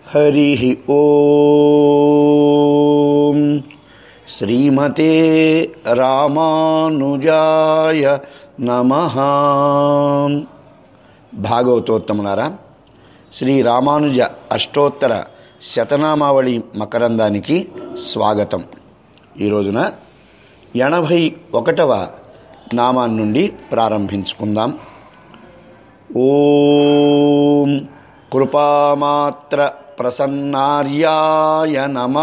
హరి ఓం శ్రీమతే రామానుజాయ నమ భాగవతోత్తములారా శ్రీ రామానుజ అష్టోత్తర శతనామావళి మకరందానికి స్వాగతం ఈ రోజున ఎనభై ఒకటవ నామాన్ని నుండి ప్రారంభించుకుందాం ఓం కృపామాత్ర ప్రసన్నార్యాయ నమ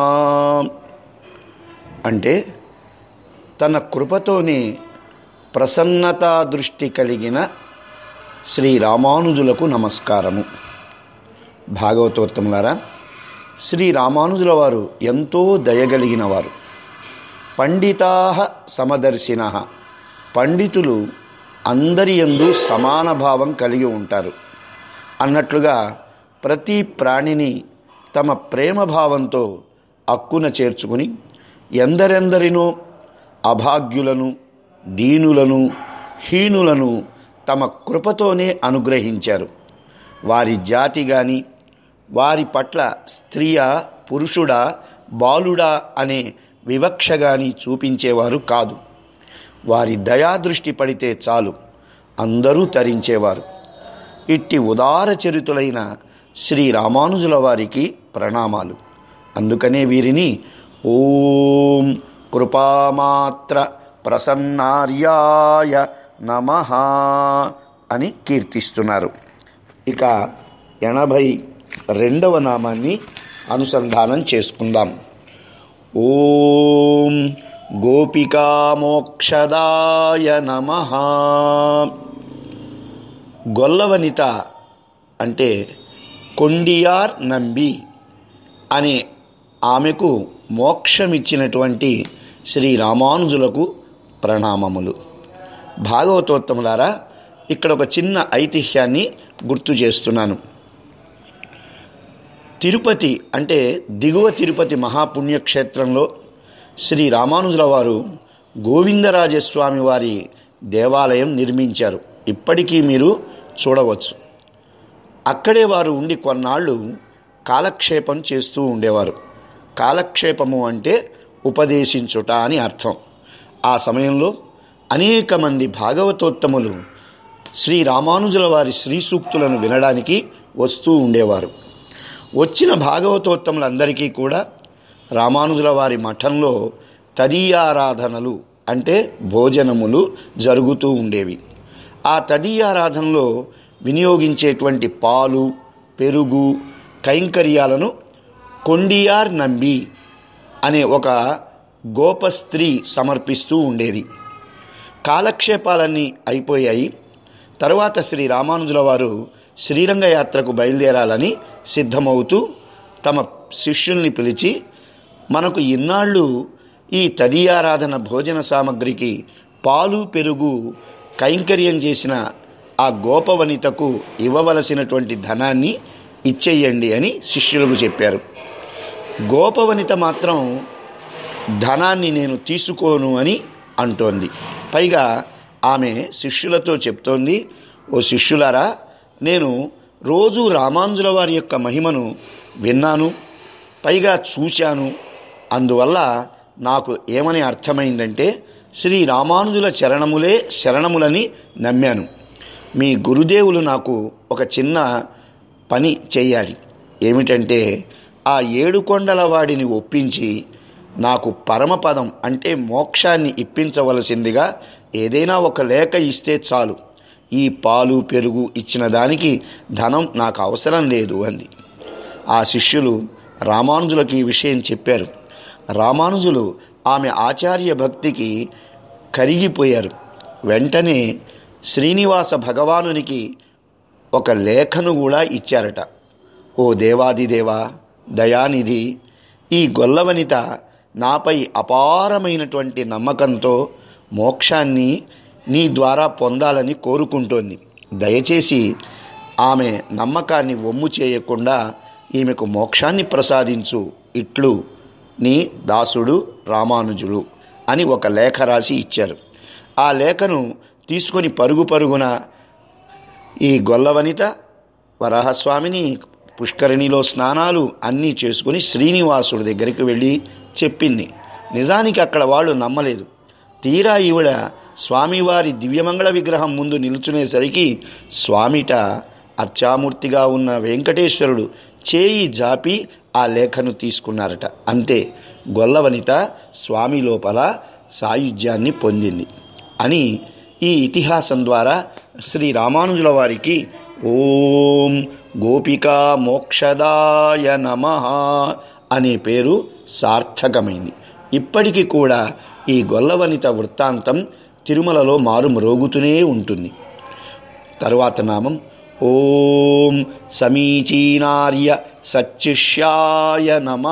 అంటే తన కృపతోనే ప్రసన్నతా దృష్టి కలిగిన శ్రీ రామానుజులకు నమస్కారము భాగవతోత్తములారా శ్రీ రామానుజుల వారు ఎంతో దయగలిగిన వారు పండితా సమదర్శిన పండితులు అందరి యందు సమాన భావం కలిగి ఉంటారు అన్నట్లుగా ప్రతి ప్రాణిని తమ ప్రేమ భావంతో అక్కున చేర్చుకుని ఎందరెందరినో అభాగ్యులను దీనులను హీనులను తమ కృపతోనే అనుగ్రహించారు వారి జాతి గాని వారి పట్ల స్త్రీయా పురుషుడా బాలుడా అనే వివక్ష గాని చూపించేవారు కాదు వారి దయాదృష్టి పడితే చాలు అందరూ తరించేవారు ఇట్టి ఉదార చరితులైన శ్రీ రామానుజుల వారికి ప్రణామాలు అందుకనే వీరిని ఓం కృపామాత్ర ప్రసన్నార్యాయ నమ అని కీర్తిస్తున్నారు ఇక ఎనభై రెండవ నామాన్ని అనుసంధానం చేసుకుందాం ఓం గోపికామోక్షదాయ నమ గొల్లవనిత అంటే కొండియార్ నంబి అనే ఆమెకు మోక్షమిచ్చినటువంటి శ్రీ రామానుజులకు ప్రణామములు భాగవతోత్తములారా ఇక్కడ ఒక చిన్న ఐతిహ్యాన్ని గుర్తు చేస్తున్నాను తిరుపతి అంటే దిగువ తిరుపతి మహాపుణ్యక్షేత్రంలో శ్రీ రామానుజుల వారు గోవిందరాజస్వామి వారి దేవాలయం నిర్మించారు ఇప్పటికీ మీరు చూడవచ్చు అక్కడే వారు ఉండి కొన్నాళ్ళు కాలక్షేపం చేస్తూ ఉండేవారు కాలక్షేపము అంటే ఉపదేశించుట అని అర్థం ఆ సమయంలో అనేక మంది భాగవతోత్తములు శ్రీ రామానుజుల వారి శ్రీ సూక్తులను వినడానికి వస్తూ ఉండేవారు వచ్చిన భాగవతోత్తములందరికీ కూడా రామానుజుల వారి మఠంలో తదీయారాధనలు అంటే భోజనములు జరుగుతూ ఉండేవి ఆ తదీయారాధనలో వినియోగించేటువంటి పాలు పెరుగు కైంకర్యాలను కొండియార్ నంబి అనే ఒక గోపస్త్రీ సమర్పిస్తూ ఉండేది కాలక్షేపాలన్నీ అయిపోయాయి తరువాత శ్రీ రామానుజుల వారు శ్రీరంగ యాత్రకు బయలుదేరాలని సిద్ధమవుతూ తమ శిష్యుల్ని పిలిచి మనకు ఇన్నాళ్ళు ఈ తదియారాధన భోజన సామగ్రికి పాలు పెరుగు కైంకర్యం చేసిన ఆ గోపవనితకు ఇవ్వవలసినటువంటి ధనాన్ని ఇచ్చేయండి అని శిష్యులకు చెప్పారు గోపవనిత మాత్రం ధనాన్ని నేను తీసుకోను అని అంటోంది పైగా ఆమె శిష్యులతో చెప్తోంది ఓ శిష్యులారా నేను రోజు రామాంజుల వారి యొక్క మహిమను విన్నాను పైగా చూశాను అందువల్ల నాకు ఏమని అర్థమైందంటే శ్రీ రామానుజుల చరణములే శరణములని నమ్మాను మీ గురుదేవులు నాకు ఒక చిన్న పని చేయాలి ఏమిటంటే ఆ ఏడుకొండల వాడిని ఒప్పించి నాకు పరమపదం అంటే మోక్షాన్ని ఇప్పించవలసిందిగా ఏదైనా ఒక లేఖ ఇస్తే చాలు ఈ పాలు పెరుగు ఇచ్చిన దానికి ధనం నాకు అవసరం లేదు అంది ఆ శిష్యులు రామానుజులకు ఈ విషయం చెప్పారు రామానుజులు ఆమె ఆచార్య భక్తికి కరిగిపోయారు వెంటనే శ్రీనివాస భగవానునికి ఒక లేఖను కూడా ఇచ్చారట ఓ దేవాదిదేవా దయానిధి ఈ గొల్లవనిత నాపై అపారమైనటువంటి నమ్మకంతో మోక్షాన్ని నీ ద్వారా పొందాలని కోరుకుంటోంది దయచేసి ఆమె నమ్మకాన్ని వమ్ము చేయకుండా ఈమెకు మోక్షాన్ని ప్రసాదించు ఇట్లు నీ దాసుడు రామానుజులు అని ఒక లేఖ రాసి ఇచ్చారు ఆ లేఖను తీసుకొని పరుగు పరుగున ఈ గొల్లవనిత వరాహస్వామిని పుష్కరిణిలో స్నానాలు అన్నీ చేసుకుని శ్రీనివాసుడి దగ్గరికి వెళ్ళి చెప్పింది నిజానికి అక్కడ వాళ్ళు నమ్మలేదు తీరా ఈవిడ స్వామివారి దివ్యమంగళ విగ్రహం ముందు నిల్చునేసరికి స్వామిట అర్చామూర్తిగా ఉన్న వెంకటేశ్వరుడు చేయి జాపి ఆ లేఖను తీసుకున్నారట అంతే గొల్లవనిత స్వామి లోపల సాయుధ్యాన్ని పొందింది అని ఈ ఇతిహాసం ద్వారా శ్రీ రామానుజుల వారికి ఓం గోపికా మోక్షదాయ నమ అనే పేరు సార్థకమైంది ఇప్పటికీ కూడా ఈ గొల్లవనిత వృత్తాంతం తిరుమలలో మారు మ్రోగుతూనే ఉంటుంది తరువాత నామం ఓం సమీచీనార్య సచ్చిష్యాయ నమ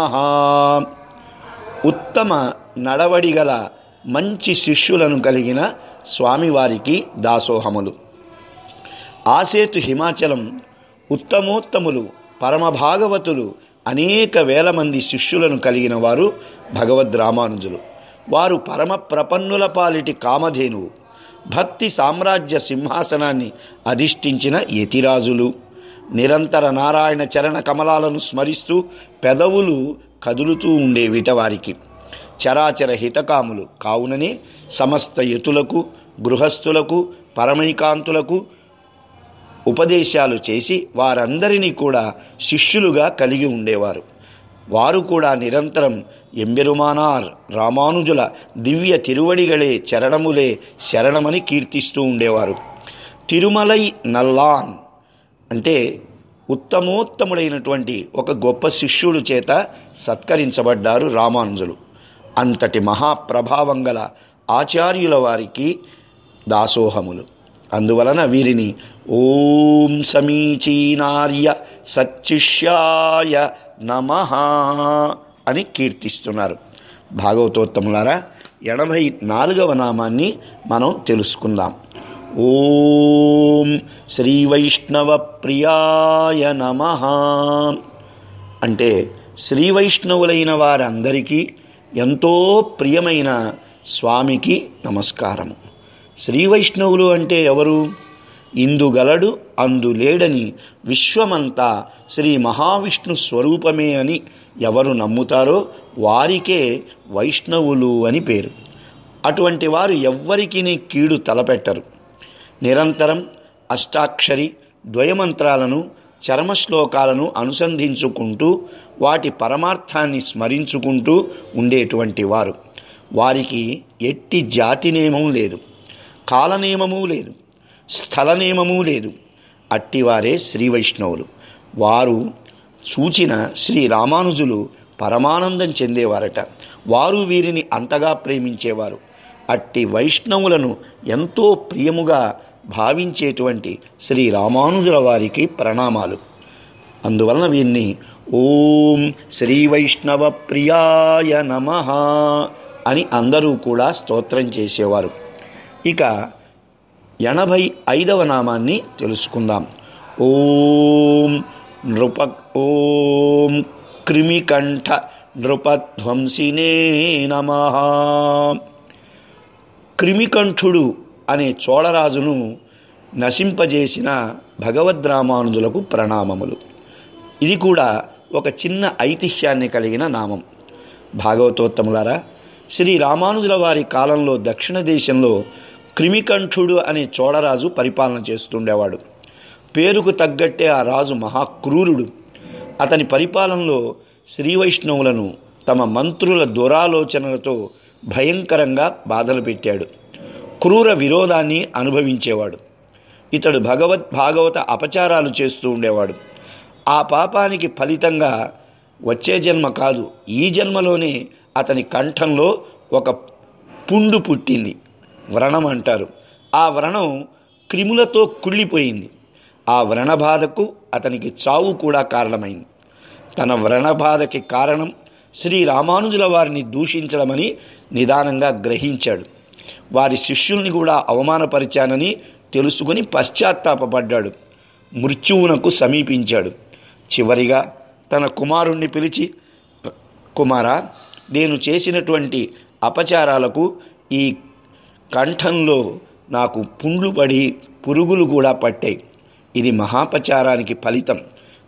ఉత్తమ నడవడిగల మంచి శిష్యులను కలిగిన స్వామివారికి దాసోహములు ఆసేతు హిమాచలం ఉత్తమోత్తములు పరమభాగవతులు అనేక వేల మంది శిష్యులను కలిగిన వారు భగవద్ రామానుజులు వారు పరమ ప్రపన్నుల పాలిటి కామధేనువు భక్తి సామ్రాజ్య సింహాసనాన్ని అధిష్ఠించిన యతిరాజులు నిరంతర నారాయణ చరణ కమలాలను స్మరిస్తూ పెదవులు కదులుతూ ఉండేవిట వారికి చరాచర హితకాములు కావుననే సమస్త యతులకు గృహస్థులకు పరమైకాంతులకు ఉపదేశాలు చేసి వారందరినీ కూడా శిష్యులుగా కలిగి ఉండేవారు వారు కూడా నిరంతరం ఎంబెరుమానార్ రామానుజుల దివ్య తిరువడిగలే చరణములే శరణమని కీర్తిస్తూ ఉండేవారు తిరుమలై నల్లాన్ అంటే ఉత్తమోత్తముడైనటువంటి ఒక గొప్ప శిష్యుడు చేత సత్కరించబడ్డారు రామానుజులు అంతటి మహాప్రభావం గల ఆచార్యుల వారికి దాసోహములు అందువలన వీరిని ఓం సమీచీనార్య సచ్చిష్యాయ నమ అని కీర్తిస్తున్నారు భాగవతోత్తములారా ఎనభై నాలుగవ నామాన్ని మనం తెలుసుకుందాం ఓం శ్రీ వైష్ణవ ప్రియాయ నమ అంటే శ్రీ వైష్ణవులైన వారందరికీ ఎంతో ప్రియమైన స్వామికి నమస్కారము శ్రీ వైష్ణవులు అంటే ఎవరు ఇందుగలడు అందులేడని విశ్వమంతా శ్రీ మహావిష్ణు స్వరూపమే అని ఎవరు నమ్ముతారో వారికే వైష్ణవులు అని పేరు అటువంటి వారు ఎవ్వరికి కీడు తలపెట్టరు నిరంతరం అష్టాక్షరి ద్వయమంత్రాలను చర్మశ్లోకాలను అనుసంధించుకుంటూ వాటి పరమార్థాన్ని స్మరించుకుంటూ ఉండేటువంటి వారు వారికి ఎట్టి జాతి నియమం లేదు కాలనియమము లేదు స్థల నియమము లేదు అట్టివారే శ్రీ వైష్ణవులు వారు సూచిన శ్రీ రామానుజులు పరమానందం చెందేవారట వారు వీరిని అంతగా ప్రేమించేవారు అట్టి వైష్ణవులను ఎంతో ప్రియముగా భావించేటువంటి శ్రీ రామానుజుల వారికి ప్రణామాలు అందువలన వీరిని ఓం శ్రీ వైష్ణవ ప్రియాయ నమ అని అందరూ కూడా స్తోత్రం చేసేవారు ఇక ఎనభై ఐదవ నామాన్ని తెలుసుకుందాం ఓం నృప ఓం క్రిమికంఠ నృపధ్వంసినే నమ క్రిమికంఠుడు అనే చోళరాజును నశింపజేసిన భగవద్రామానుజులకు ప్రణామములు ఇది కూడా ఒక చిన్న ఐతిహ్యాన్ని కలిగిన నామం భాగవతోత్తములారా శ్రీ రామానుజుల వారి కాలంలో దక్షిణ దేశంలో క్రిమికంఠుడు అనే చోళరాజు పరిపాలన చేస్తుండేవాడు పేరుకు తగ్గట్టే ఆ రాజు మహాక్రూరుడు అతని పరిపాలనలో శ్రీ వైష్ణవులను తమ మంత్రుల దురాలోచనలతో భయంకరంగా బాధలు పెట్టాడు క్రూర విరోధాన్ని అనుభవించేవాడు ఇతడు భగవత్ భాగవత అపచారాలు చేస్తూ ఉండేవాడు ఆ పాపానికి ఫలితంగా వచ్చే జన్మ కాదు ఈ జన్మలోనే అతని కంఠంలో ఒక పుండు పుట్టింది వ్రణం అంటారు ఆ వ్రణం క్రిములతో కుళ్ళిపోయింది ఆ వ్రణబాధకు అతనికి చావు కూడా కారణమైంది తన వ్రణబాధకి కారణం శ్రీ రామానుజుల వారిని దూషించడమని నిదానంగా గ్రహించాడు వారి శిష్యుల్ని కూడా అవమానపరిచానని తెలుసుకుని పశ్చాత్తాపడ్డాడు మృత్యువునకు సమీపించాడు చివరిగా తన కుమారుణ్ణి పిలిచి కుమారా నేను చేసినటువంటి అపచారాలకు ఈ కంఠంలో నాకు పుండ్లు పడి పురుగులు కూడా పట్టాయి ఇది మహాపచారానికి ఫలితం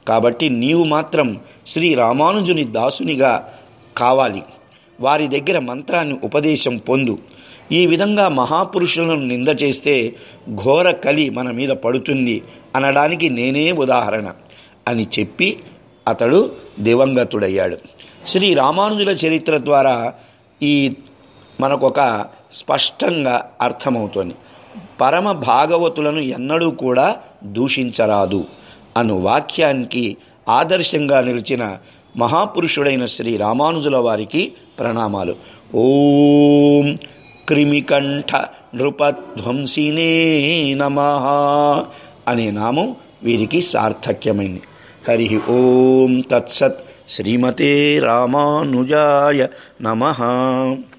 కాబట్టి నీవు మాత్రం శ్రీ రామానుజుని దాసునిగా కావాలి వారి దగ్గర మంత్రాన్ని ఉపదేశం పొందు ఈ విధంగా మహాపురుషులను నింద చేస్తే ఘోర కలి మన మీద పడుతుంది అనడానికి నేనే ఉదాహరణ అని చెప్పి అతడు దివంగతుడయ్యాడు శ్రీ రామానుజుల చరిత్ర ద్వారా ఈ మనకొక స్పష్టంగా అర్థమవుతోంది పరమ భాగవతులను ఎన్నడూ కూడా దూషించరాదు అను వాక్యానికి ఆదర్శంగా నిలిచిన మహాపురుషుడైన శ్రీ రామానుజుల వారికి ప్రణామాలు ఓం క్రిమికంఠ నృపధ్వంసినే నమ అనే నామం వీరికి సార్థక్యమైంది హరి ఓం తత్సత్ శ్రీమతే రామానుజాయ నమ